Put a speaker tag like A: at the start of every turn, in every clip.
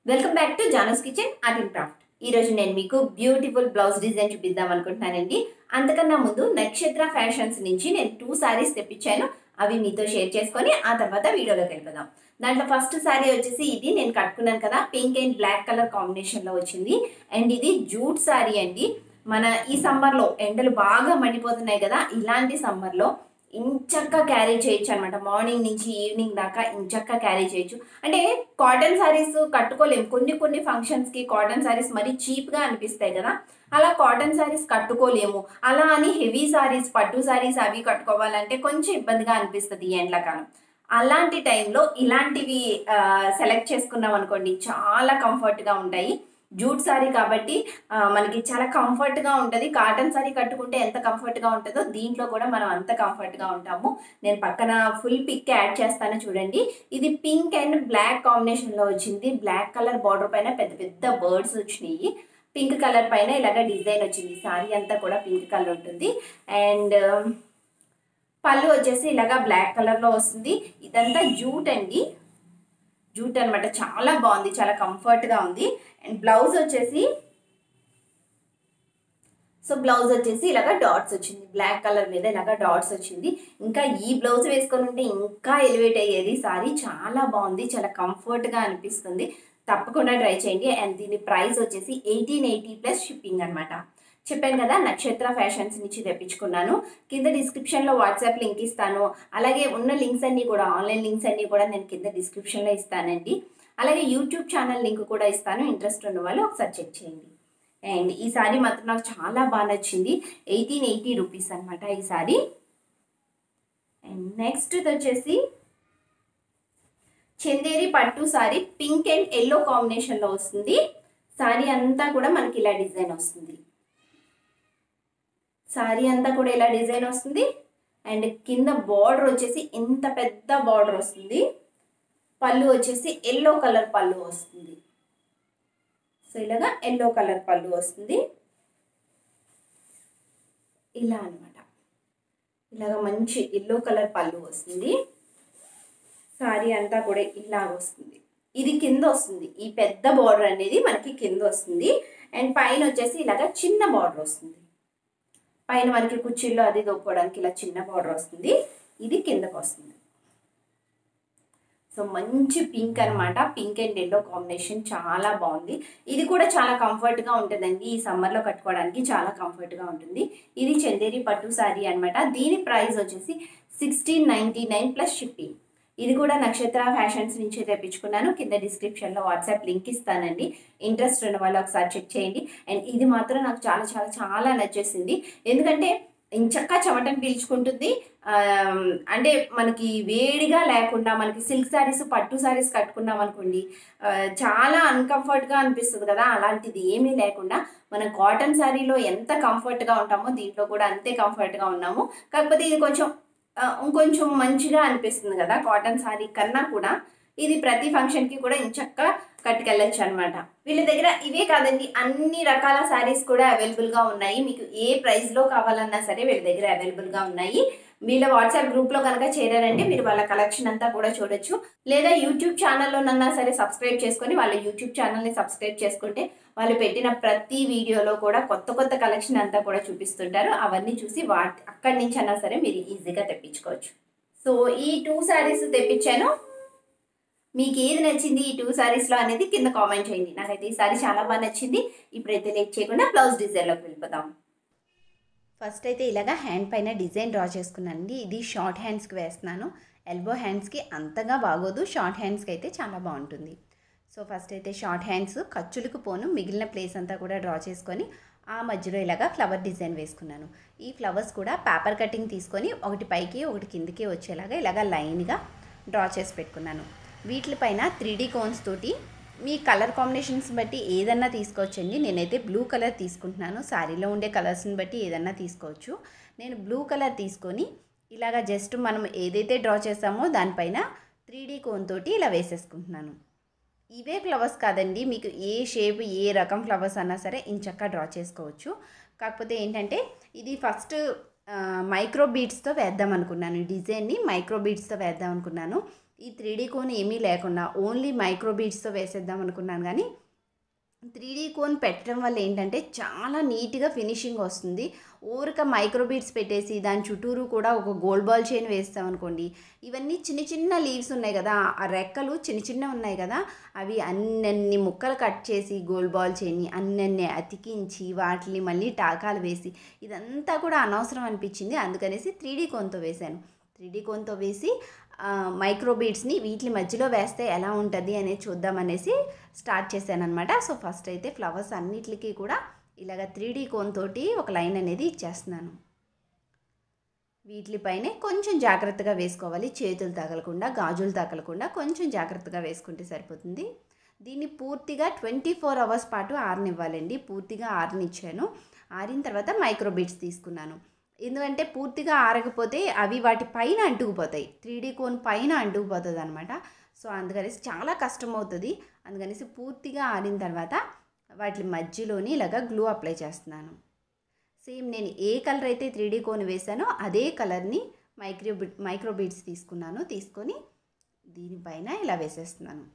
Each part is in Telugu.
A: welcome back to Jana's kitchen art and craft ఈ రోజు నేను మీకు బ్యూటిఫుల్ బ్లౌజ్ డిజైన్ చూపిద్దాం అనుకుంటున్నానండి అంతకన్నా ముందు నక్షత్ర ఫ్యాషన్స్ నుంచి నేను టూ సారీస్ తెప్పించాను అవి మీతో షేర్ చేసుకొని ఆ తర్వాత వీడియోలోకి వెళ్ళిపోదాం దాంట్లో ఫస్ట్ సారీ వచ్చేసి ఇది నేను కట్టుకున్నాను కదా పింక్ అండ్ బ్లాక్ కలర్ కాంబినేషన్లో వచ్చింది అండ్ ఇది జూట్ సారీ అండి మన ఈ సమ్మర్లో ఎండలు బాగా మండిపోతున్నాయి కదా ఇలాంటి సమ్మర్లో ఇంచక్క క్యారీ చేయొచ్చు అనమాట మార్నింగ్ నుంచి ఈవినింగ్ దాకా ఇంచక్క క్యారీ చేయొచ్చు అంటే కాటన్ శారీస్ కట్టుకోలేము కొన్ని కొన్ని ఫంక్షన్స్కి కాటన్ శారీస్ మరీ చీప్గా అనిపిస్తాయి కదా అలా కాటన్ శారీస్ కట్టుకోలేము అలా అని హెవీ శారీస్ పట్టు శారీస్ అవి కట్టుకోవాలంటే కొంచెం ఇబ్బందిగా అనిపిస్తుంది ఈ ఎండాకాలం అలాంటి టైంలో ఇలాంటివి సెలెక్ట్ చేసుకున్నాం అనుకోండి చాలా కంఫర్ట్గా ఉంటాయి జూట్ సారీ కాబట్టి ఆ, మనకి చాలా కంఫర్ట్గా ఉంటుంది కాటన్ సారీ కట్టుకుంటే ఎంత కంఫర్ట్గా ఉంటుందో దీంట్లో కూడా మనం అంత కంఫర్ట్గా ఉంటాము నేను పక్కన ఫుల్ పిక్ యాడ్ చేస్తాను చూడండి ఇది పింక్ అండ్ బ్లాక్ కాంబినేషన్లో వచ్చింది బ్లాక్ కలర్ బార్డర్ పైన పెద్ద పెద్ద బర్డ్స్ వచ్చినాయి పింక్ కలర్ పైన ఇలాగ డిజైన్ వచ్చింది సారీ అంతా కూడా పింక్ కలర్ ఉంటుంది అండ్ పళ్ళు వచ్చేసి ఇలాగా బ్లాక్ కలర్లో వస్తుంది ఇదంతా జూట్ అండి జూట్ అనమాట చాలా బాగుంది చాలా కంఫర్ట్గా ఉంది అండ్ బ్లౌజ్ వచ్చేసి సో బ్లౌజ్ వచ్చేసి ఇలాగ డాట్స్ వచ్చింది బ్లాక్ కలర్ మీద ఇలాగ డాట్స్ వచ్చింది ఇంకా ఈ బ్లౌజ్ వేసుకొని ఉంటే ఇంకా ఎలివేట్ అయ్యేది సారీ చాలా బాగుంది చాలా కంఫర్ట్గా అనిపిస్తుంది తప్పకుండా ట్రై చేయండి అండ్ దీని ప్రైస్ వచ్చేసి ఎయిటీన్ ఎయిటీ ప్లస్ షిప్పింగ్ అనమాట చెప్పాను కదా నక్షత్ర ఫ్యాషన్స్ నుంచి తెప్పించుకున్నాను కింద డిస్క్రిప్షన్లో వాట్సాప్ లింక్ ఇస్తాను అలాగే ఉన్న లింక్స్ అన్నీ కూడా ఆన్లైన్ లింక్స్ అన్నీ కూడా నేను కింద డిస్క్రిప్షన్లో ఇస్తానండి అలాగే యూట్యూబ్ ఛానల్ లింక్ కూడా ఇస్తాను ఇంట్రెస్ట్ ఉన్న వాళ్ళు ఒకసారి చెక్ చేయండి అండ్ ఈ సారీ మాత్రం నాకు చాలా బాగా నచ్చింది ఎయిటీన్ ఎయిటీ రూపీస్ అనమాట ఈ సారీ అండ్ నెక్స్ట్ వచ్చేసి చందేరి పట్టు సారీ పింక్ అండ్ ఎల్లో కాంబినేషన్లో వస్తుంది సారీ అంతా కూడా మనకి ఇలా డిజైన్ వస్తుంది సారీ అంతా కూడా ఇలా డిజైన్ వస్తుంది అండ్ కింద బార్డర్ వచ్చేసి ఇంత పెద్ద బార్డర్ వస్తుంది పళ్ళు వచ్చేసి ఎల్లో కలర్ పళ్ళు వస్తుంది సో ఇలాగా ఎల్లో కలర్ పళ్ళు వస్తుంది ఇలా అనమాట ఇలాగ మంచి ఎల్లో కలర్ పళ్ళు వస్తుంది సారీ అంతా కూడా ఇలా వస్తుంది ఇది కింద వస్తుంది ఈ పెద్ద బార్డర్ అనేది మనకి కింద వస్తుంది అండ్ పైన వచ్చేసి ఇలాగ చిన్న బార్డర్ వస్తుంది పైన మనకి కుర్చీల్లో అది దొక్కోవడానికి ఇలా చిన్న బార్డర్ వస్తుంది ఇది కిందకు వస్తుంది సో మంచి పింక్ అనమాట పింక్ అండ్ ఎల్లో కాంబినేషన్ చాలా బాగుంది ఇది కూడా చాలా కంఫర్ట్గా ఉంటుందండి ఈ సమ్మర్లో కట్టుకోవడానికి చాలా కంఫర్ట్గా ఉంటుంది ఇది చందేరి పట్టు శారీ అనమాట దీని ప్రైస్ వచ్చేసి sixteen ninety nine plus shipping ఇది కూడా నక్షత్ర ఫ్యాషన్స్ నుంచి తెప్పించుకున్నాను కింద డిస్క్రిప్షన్లో వాట్సాప్ లింక్ ఇస్తానండి ఇంట్రెస్ట్ ఉన్న వాళ్ళు ఒకసారి చెక్ చేయండి అండ్ ఇది మాత్రం నాకు చాలా చాలా చాలా నచ్చేసింది ఎందుకంటే ఇంచక్క చెమటను పీల్చుకుంటుంది అంటే మనకి వేడిగా లేకుండా మనకి సిల్క్ శారీస్ పట్టు శారీస్ కట్టుకున్నాం అనుకోండి చాలా అన్కంఫర్ట్గా అనిపిస్తుంది కదా అలాంటిది ఏమీ లేకుండా మనం కాటన్ శారీలో ఎంత కంఫర్ట్గా ఉంటామో దీంట్లో కూడా అంతే కంఫర్ట్గా ఉన్నాము కాకపోతే ఇది కొంచెం ఇంకొంచెం మంచిగా అనిపిస్తుంది కదా కాటన్ శారీ కన్నా కూడా ఇది ప్రతి ఫంక్షన్కి కూడా ఇంచక్క కట్టుకెళ్ళచ్చు అనమాట వీళ్ళ దగ్గర ఇవే కాదండి అన్ని రకాల శారీస్ కూడా అవైలబుల్గా ఉన్నాయి మీకు ఏ ప్రైస్లో కావాలన్నా సరే వీళ్ళ దగ్గర అవైలబుల్గా ఉన్నాయి వీళ్ళ వాట్సాప్ గ్రూప్లో కనుక చేరారంటే మీరు వాళ్ళ కలెక్షన్ అంతా కూడా చూడొచ్చు లేదా యూట్యూబ్ ఛానల్లోనన్నా సరే సబ్స్క్రైబ్ చేసుకొని వాళ్ళ యూట్యూబ్ ఛానల్ని సబ్స్క్రైబ్ చేసుకుంటే వాళ్ళు పెట్టిన ప్రతి వీడియోలో కూడా కొత్త కొత్త కలెక్షన్ అంతా కూడా చూపిస్తుంటారు అవన్నీ చూసి వాటి అక్కడి నుంచి అన్నా సరే మీరు ఈజీగా తెప్పించుకోవచ్చు సో ఈ టూ శారీస్ తెప్పించాను మీకు ఏది నచ్చింది ఈ టూ శారీస్లో అనేది కింద కామెంట్ చేయండి నాకైతే ఈ సారీ చాలా బాగా నచ్చింది ఇప్పుడైతే లేట్ చేయకుండా బ్లౌజ్ డిజైన్లోకి వెళ్ళిపోదాం ఫస్ట్ అయితే ఇలాగా హ్యాండ్ పైన డిజైన్ డ్రా చేసుకున్నానండి ఇది షార్ట్ హ్యాండ్స్కి వేస్తున్నాను ఎల్బో హ్యాండ్స్కి అంతగా బాగోదు షార్ట్ హ్యాండ్స్కి అయితే చాలా బాగుంటుంది సో ఫస్ట్ అయితే షార్ట్ హ్యాండ్స్ ఖర్చులకు పోను మిగిలిన ప్లేస్ అంతా కూడా డ్రా చేసుకొని ఆ మధ్యలో ఇలాగా ఫ్లవర్ డిజైన్ వేసుకున్నాను ఈ ఫ్లవర్స్ కూడా పేపర్ కటింగ్ తీసుకొని ఒకటి పైకి ఒకటి కిందికి వచ్చేలాగా ఇలాగా లైన్గా డ్రా చేసి పెట్టుకున్నాను వీటిపైన త్రీ డీ కోన్స్ తోటి మీ కలర్ కాంబినేషన్స్ బట్టి ఏదన్నా తీసుకోవచ్చండి నేనైతే బ్లూ కలర్ తీసుకుంటున్నాను శారీలో ఉండే కలర్స్ని బట్టి ఏదన్నా తీసుకోవచ్చు నేను బ్లూ కలర్ తీసుకొని ఇలాగ జస్ట్ మనం ఏదైతే డ్రా చేసామో దానిపైన త్రీ డీ కోన్ తోటి ఇలా వేసేసుకుంటున్నాను ఇవే ఫ్లవర్స్ కాదండి మీకు ఏ షేప్ ఏ రకం ఫ్లవర్స్ అన్నా సరే ఇంచక్క డ్రా చేసుకోవచ్చు కాకపోతే ఏంటంటే ఇది ఫస్ట్ మైక్రో బీడ్స్తో వేద్దాం అనుకున్నాను ఈ డిజైన్ని మైక్రో బీడ్స్తో వేద్దాం అనుకున్నాను ఈ త్రీ డీ కోన్ ఏమీ లేకుండా ఓన్లీ మైక్రో బీడ్స్తో వేసేద్దాం అనుకున్నాను కానీ త్రీ డీ కోన్ పెట్టడం వల్ల ఏంటంటే చాలా నీట్గా ఫినిషింగ్ వస్తుంది ఊరిక మైక్రో బీడ్స్ పెట్టేసి దాని చుట్టూరు కూడా ఒక గోల్డ్ బాల్ చైన్ వేస్తాం అనుకోండి ఇవన్నీ చిన్న చిన్న లీవ్స్ ఉన్నాయి కదా ఆ రెక్కలు చిన్న చిన్న ఉన్నాయి కదా అవి అన్నన్ని ముక్కలు కట్ చేసి గోల్డ్ బాల్ చైన్ని అన్నన్ని అతికించి వాటిని మళ్ళీ టాకాలు వేసి ఇదంతా కూడా అనవసరం అనిపించింది అందుకనేసి త్రీ డీ కోన్తో వేశాను త్రీ డీ కోన్తో వేసి మైక్రో బీడ్స్ని వీటి మధ్యలో వేస్తే ఎలా ఉంటుంది అనేది చూద్దామనేసి స్టార్ట్ చేశాను అనమాట సో ఫస్ట్ అయితే ఫ్లవర్స్ అన్నిటికీ కూడా ఇలాగ త్రీ డీ కోన్ తోటి ఒక లైన్ అనేది ఇచ్చేస్తున్నాను వీటిపైనే కొంచెం జాగ్రత్తగా వేసుకోవాలి చేతులు తగలకుండా గాజులు తగలకుండా కొంచెం జాగ్రత్తగా వేసుకుంటే సరిపోతుంది దీన్ని పూర్తిగా ట్వంటీ ఫోర్ అవర్స్ పాటు ఆరనివ్వాలండి పూర్తిగా ఆరనిచ్చాను ఆరిన తర్వాత మైక్రో బీడ్స్ తీసుకున్నాను ఎందుకంటే పూర్తిగా ఆరకపోతే అవి వాటి పైన అంటుకుపోతాయి త్రీ డీ కోన్ పైన అంటుకుపోతుంది అనమాట సో అందుకనేసి చాలా కష్టం అవుతుంది అందుకనేసి పూర్తిగా ఆరిన తర్వాత వాటి మధ్యలోని ఇలాగ గ్లూ అప్లై చేస్తున్నాను సేమ్ నేను ఏ కలర్ అయితే త్రీ డీ కోన్ వేసానో అదే కలర్ని మైక్రో మైక్రో బీడ్స్ తీసుకున్నాను తీసుకొని దీనిపైన ఇలా వేసేస్తున్నాను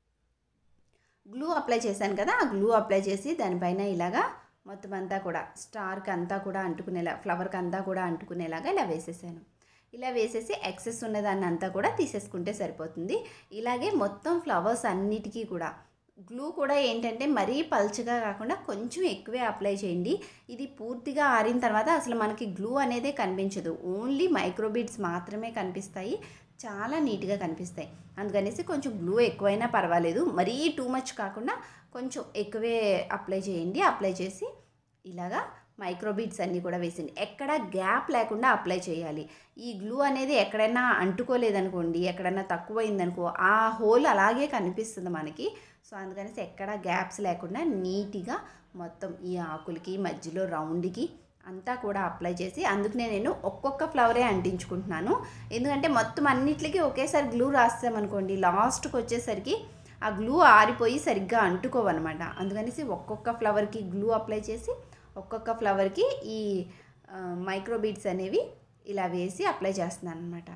A: గ్లూ అప్లై చేశాను కదా ఆ గ్లూ అప్లై చేసి దానిపైన ఇలాగా మొత్తం అంతా కూడా స్టార్కి అంతా కూడా అంటుకునేలా ఫ్లవర్కి అంతా కూడా అంటుకునేలాగా ఇలా వేసేసాను ఇలా వేసేసి ఎక్సెస్ ఉన్నదాన్ని అంతా కూడా తీసేసుకుంటే సరిపోతుంది ఇలాగే మొత్తం ఫ్లవర్స్ అన్నిటికీ కూడా గ్లూ కూడా ఏంటంటే మరీ పల్చగా కాకుండా కొంచెం ఎక్కువే అప్లై చేయండి ఇది పూర్తిగా ఆరిన తర్వాత అసలు మనకి గ్లూ అనేదే కనిపించదు ఓన్లీ మైక్రోబీడ్స్ మాత్రమే కనిపిస్తాయి చాలా నీట్గా కనిపిస్తాయి అందుకనేసి కొంచెం గ్లూ ఎక్కువైనా పర్వాలేదు మరీ టూ మచ్ కాకుండా కొంచెం ఎక్కువే అప్లై చేయండి అప్లై చేసి ఇలాగా మైక్రోబీడ్స్ అన్నీ కూడా వేసింది ఎక్కడ గ్యాప్ లేకుండా అప్లై చేయాలి ఈ గ్లూ అనేది ఎక్కడైనా అంటుకోలేదనుకోండి ఎక్కడైనా తక్కువైందనుకో ఆ హోల్ అలాగే కనిపిస్తుంది మనకి సో అందుకనేసి ఎక్కడ గ్యాప్స్ లేకుండా నీట్గా మొత్తం ఈ ఆకులకి మధ్యలో రౌండ్కి అంతా కూడా అప్లై చేసి అందుకనే నేను ఒక్కొక్క ఫ్లవరే అంటించుకుంటున్నాను ఎందుకంటే మొత్తం అన్నిటికీ ఒకేసారి గ్లూ రాస్తామనుకోండి లాస్ట్కి వచ్చేసరికి ఆ గ్లూ ఆరిపోయి సరిగ్గా అంటుకోవన్నమాట అందుకనేసి ఒక్కొక్క ఫ్లవర్కి గ్లూ అప్లై చేసి ఒక్కొక్క ఫ్లవర్కి ఈ మైక్రో బీడ్స్ అనేవి ఇలా వేసి అప్లై చేస్తున్నాను అనమాట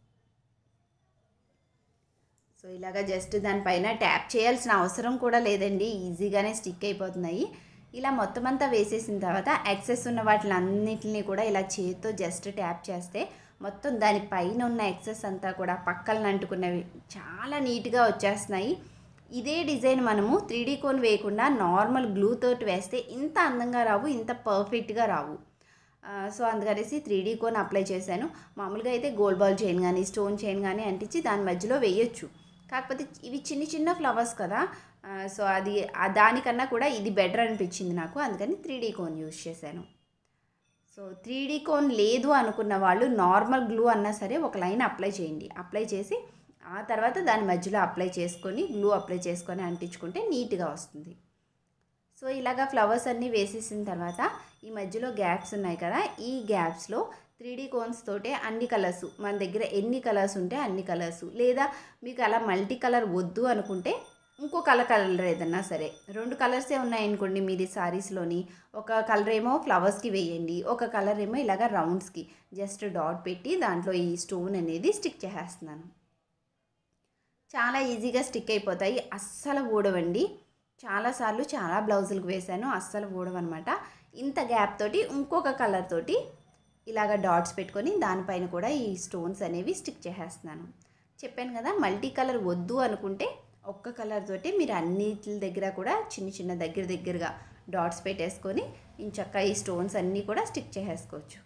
A: సో ఇలాగ జస్ట్ దానిపైన ట్యాప్ చేయాల్సిన అవసరం కూడా లేదండి ఈజీగానే స్టిక్ అయిపోతున్నాయి ఇలా మొత్తం అంతా వేసేసిన తర్వాత ఎక్సెస్ ఉన్న వాటిని అన్నిటిని కూడా ఇలా చేతితో జస్ట్ ట్యాప్ చేస్తే మొత్తం దాని పైన ఉన్న ఎక్సెస్ అంతా కూడా పక్కలను అంటుకున్నవి చాలా నీట్గా వచ్చేస్తున్నాయి ఇదే డిజైన్ మనము త్రీ డీ కోన్ వేయకుండా నార్మల్ గ్లూ తోటి వేస్తే ఇంత అందంగా రావు ఇంత పర్ఫెక్ట్గా రావు సో అందుకనేసి త్రీ డీ కోన్ అప్లై చేశాను మామూలుగా అయితే గోల్డ్ బాల్ చైన్ కానీ స్టోన్ చైన్ కానీ అంటించి దాని మధ్యలో వేయొచ్చు కాకపోతే ఇవి చిన్న చిన్న ఫ్లవర్స్ కదా సో అది దానికన్నా కూడా ఇది బెటర్ అనిపించింది నాకు అందుకని త్రీ డీ కోన్ యూజ్ చేశాను సో త్రీ డీ కోన్ లేదు అనుకున్న వాళ్ళు నార్మల్ గ్లూ అన్నా సరే ఒక లైన్ అప్లై చేయండి అప్లై చేసి ఆ తర్వాత దాని మధ్యలో అప్లై చేసుకొని గ్లూ అప్లై చేసుకొని అంటించుకుంటే నీట్గా వస్తుంది సో ఇలాగా ఫ్లవర్స్ అన్నీ వేసేసిన తర్వాత ఈ మధ్యలో గ్యాప్స్ ఉన్నాయి కదా ఈ గ్యాప్స్లో త్రీ డీ కోన్స్ తోటే అన్ని కలర్స్ మన దగ్గర ఎన్ని కలర్స్ ఉంటే అన్ని కలర్స్ లేదా మీకు అలా మల్టీ కలర్ వద్దు అనుకుంటే ఇంకో కలర్ కలర్ ఏదన్నా సరే రెండు కలర్సే ఉన్నాయనుకోండి మీది సారీస్లోని ఒక కలర్ ఏమో ఫ్లవర్స్కి వేయండి ఒక కలర్ ఏమో ఇలాగ రౌండ్స్కి జస్ట్ డాట్ పెట్టి దాంట్లో ఈ స్టోన్ అనేది స్టిక్ చేసేస్తున్నాను చాలా ఈజీగా స్టిక్ అయిపోతాయి అస్సలు ఊడవండి చాలాసార్లు చాలా బ్లౌజులకు వేశాను అస్సలు ఊడవన్నమాట ఇంత గ్యాప్ తోటి ఇంకొక కలర్ తోటి ఇలాగ డాట్స్ పెట్టుకొని దానిపైన కూడా ఈ స్టోన్స్ అనేవి స్టిక్ చేసేస్తున్నాను చెప్పాను కదా మల్టీ కలర్ వద్దు అనుకుంటే ఒక్క కలర్ తోటి మీరు అన్నిటి దగ్గర కూడా చిన్న చిన్న దగ్గర దగ్గరగా డాట్స్ పెట్టేసుకొని ఇంచక్క ఈ స్టోన్స్ అన్నీ కూడా స్టిక్ చేసేసుకోవచ్చు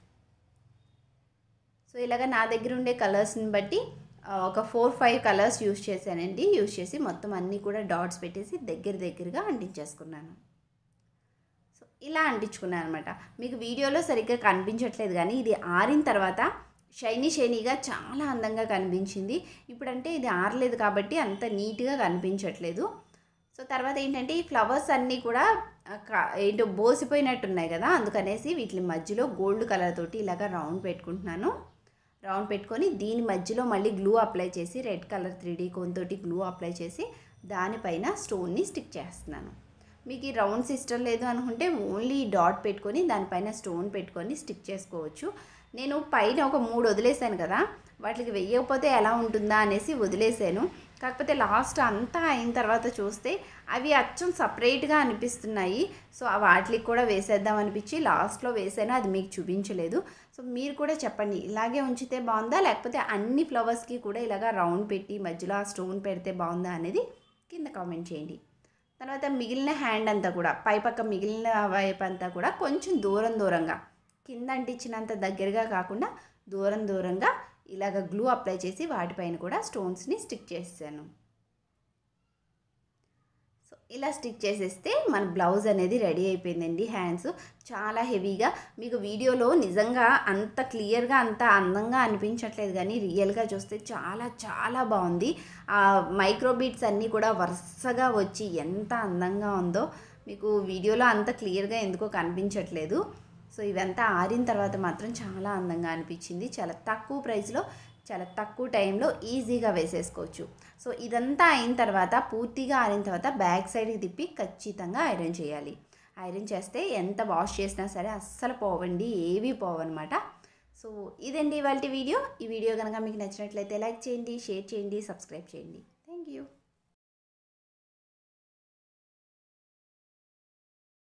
A: సో ఇలాగ నా దగ్గర ఉండే కలర్స్ని బట్టి ఒక ఫోర్ ఫైవ్ కలర్స్ యూస్ చేశానండి యూస్ చేసి మొత్తం అన్నీ కూడా డాట్స్ పెట్టేసి దగ్గర దగ్గరగా అంటించేసుకున్నాను సో ఇలా అంటించుకున్నాను అనమాట మీకు వీడియోలో సరిగ్గా కనిపించట్లేదు కానీ ఇది ఆరిన తర్వాత షైనీ షైనీగా చాలా అందంగా కనిపించింది ఇప్పుడంటే ఇది ఆరలేదు కాబట్టి అంత నీట్గా కనిపించట్లేదు సో తర్వాత ఏంటంటే ఈ ఫ్లవర్స్ అన్నీ కూడా ఏంటో బోసిపోయినట్టున్నాయి కదా అందుకనేసి వీటి మధ్యలో గోల్డ్ కలర్ తోటి ఇలాగ రౌండ్ పెట్టుకుంటున్నాను రౌండ్ పెట్టుకొని దీని మధ్యలో మళ్ళీ గ్లూ అప్లై చేసి red colour three D cone తోటి గ్లూ అప్లై చేసి దానిపైన స్టోన్ని స్టిక్ చేస్తున్నాను మీకు ఈ రౌండ్స్ ఇష్టం లేదు అనుకుంటే ఓన్లీ డాట్ పెట్టుకొని దానిపైన స్టోన్ పెట్టుకొని స్టిక్ చేసుకోవచ్చు నేను పైన ఒక మూడు వదిలేసాను కదా వాటికి వెయ్యకపోతే ఎలా ఉంటుందా అనేసి వదిలేసాను కాకపోతే లాస్ట్ అంతా అయిన తర్వాత చూస్తే అవి అచ్చం సపరేట్గా అనిపిస్తున్నాయి సో ఆ వాటికి కూడా వేసేద్దాం అనిపించి లాస్ట్లో వేసాను అది మీకు చూపించలేదు సో మీరు కూడా చెప్పండి ఇలాగే ఉంచితే బాగుందా లేకపోతే అన్ని ఫ్లవర్స్కి కూడా ఇలాగా రౌండ్ పెట్టి మధ్యలో ఆ స్టోన్ పెడితే బాగుందా అనేది కింద కామెంట్ చేయండి తర్వాత మిగిలిన హ్యాండ్ అంతా కూడా పైపక్క మిగిలిన వైపు అంతా కూడా కొంచెం దూరం దూరంగా కింద అంటించినంత దగ్గరగా కాకుండా దూరం దూరంగా ఇలాగ గ్లూ అప్లై చేసి వాటిపైన కూడా స్టోన్స్ని స్టిక్ చేసాను సో ఇలా స్టిక్ చేసేస్తే మన బ్లౌజ్ అనేది రెడీ అయిపోయిందండి హ్యాండ్స్ చాలా హెవీగా మీకు వీడియోలో నిజంగా అంత క్లియర్గా అంత అందంగా అనిపించట్లేదు కానీ రియల్గా చూస్తే చాలా చాలా బాగుంది ఆ మైక్రో బీట్స్ అన్నీ కూడా వరుసగా వచ్చి ఎంత అందంగా ఉందో మీకు వీడియోలో అంత క్లియర్గా ఎందుకో కనిపించట్లేదు సో ఇవంతా ఆరిన తర్వాత మాత్రం చాలా అందంగా అనిపించింది చాలా తక్కువ ప్రైస్లో చాలా తక్కువ టైంలో ఈజీగా వేసేసుకోవచ్చు సో ఇదంతా అయిన తర్వాత పూర్తిగా ఆరిన తర్వాత బ్యాక్ సైడ్కి తిప్పి ఖచ్చితంగా ఐరన్ చేయాలి ఐరన్ చేస్తే ఎంత వాష్ చేసినా సరే అస్సలు పోవండి ఏవి పోవన్నమాట సో ఇదండి ఇవాళ వీడియో ఈ వీడియో కనుక మీకు నచ్చినట్లయితే లైక్ చేయండి షేర్ చేయండి సబ్స్క్రైబ్ చేయండి